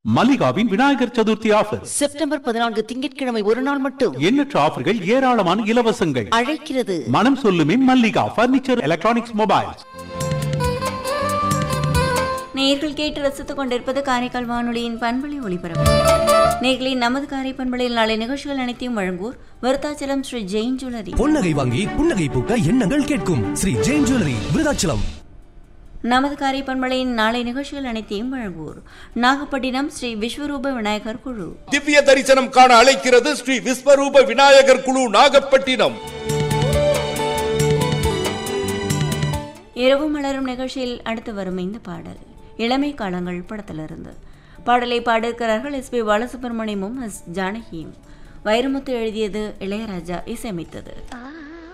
மல்லிகாவின் Vinayagar Chathurthi offer September பதினான்கு திங்கட்கிழமை ஒரு நாள் மட்டும் எண்ணற்ற ஆஃபர்கள் ஏராளமான இலவசங்கள் அழைக்கிறது மனம் சொல்லுமே மல்லிகா பர்னிச்சர் எலக்ட்ரானிக்ஸ் மொபைல்ஸ் நேயர்கள் கேட்டு ரசித்துக் கொண்டிருப்பது காரைக்கால் வானொலியின் பண்பலை ஒளிபரப்பு நேர்களின் நமது காரை பண்பலையில் நாளை நிகழ்ச்சிகள் அனைத்தையும் வழங்குவோர் விருத்தாச்சலம் ஸ்ரீ ஜெயின் ஜுவல்லரி பொன்னகை வாங்கி புன்னகை பூக்க எண்ணங்கள் கேட்கும் ஸ்ரீ ஜெயின் ஜுவல்லரி விருதாச்சலம் நமது காரை பண்பலையின் நாளை நிகழ்ச்சிகள் அனைத்தையும் வழங்குவோர் நாகப்பட்டினம் ஸ்ரீ விஸ்வரூப விநாயகர் குழு திவ்ய தரிசனம் காண அழைக்கிறது ஸ்ரீ விஸ்வரூப விநாயகர் குழு நாகப்பட்டினம் இரவு மலரும் நிகழ்ச்சியில் அடுத்து வரும் இந்த பாடல் இளமை காலங்கள் படத்திலிருந்து பாடலை பாடியிருக்கிறார்கள் எஸ் பி பாலசுப்ரமணியமும் எஸ் ஜானகியும் வைரமுத்து எழுதியது இளையராஜா இசையமைத்தது ஆ